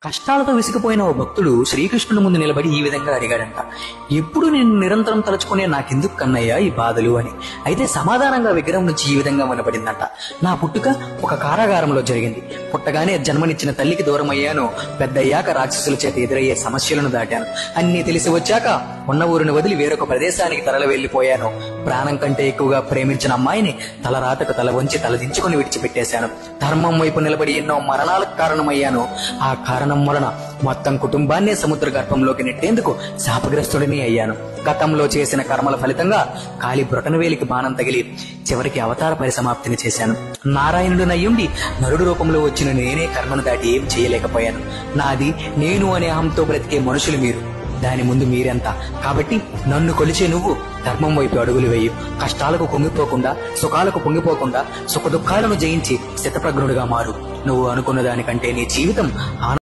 కష్టాలతో విసిగిపోయిన ఓ భక్తుడు శ్రీకృష్ణుని ముందు నిలబడి ఈ విధంగా అడిగాడంట ఎప్పుడు నేను నిరంతరం తలుచుకునే నాకెందుకు కన్నయ్య ఈ బాధలు అని అయితే సమాధానంగా విగ్రహం నుంచి ఈ విధంగా వినపడిందంట నా పుట్టుక ఒక కారాగారంలో జరిగింది పుట్టగానే జన్మనిచ్చిన తల్లికి దూరం అయ్యాను పెద్దయ్యాక రాక్షసుల చేత ఎదురయ్యే సమస్యలను దాటాను అన్ని తెలిసి వచ్చాక ఉన్న ఊరిని వదిలి వేరొక ప్రదేశానికి తరలి వెళ్లిపోయాను ప్రాణం కంటే ఎక్కువగా ప్రేమించిన అమ్మాయిని తల రాతకు తల వంచి తలదించుకొని విడిచిపెట్టేశాను ధర్మం వైపు నిలబడి ఎన్నో మరణాలకు కారణమయ్యాను ఆ కారణం వలన మొత్తం కుటుంబాన్నే సముద్ర గర్భంలోకి నెట్టేందుకు శాపగ్రస్తుడిని అయ్యాను గతంలో చేసిన కర్మల ఫలితంగా కాలి బ్రొటనవేలికి బాణం తగిలి చివరికి అవతార పరిసమాప్తిని చేశాను నారాయణుడు నయ్యుండి నరుడు రూపంలో వచ్చిన నేనే కర్మను దాటి ఏం చేయలేకపోయాను నాది నేను అనే అహంతో బ్రతికే మనుషులు మీరు దాని ముందు మీరెంత కాబట్టి నన్ను కొలిచే నువ్వు ధర్మం వైపు అడుగులు వేయి కష్టాలకు కుంగిపోకుండా సుఖాలకు పొంగిపోకుండా సుఖ దుఃఖాలను జయించి స్థితప్రజ్ఞుడిగా మారు నువ్వు అనుకున్న దానికంటే నీ జీవితం ఆనంద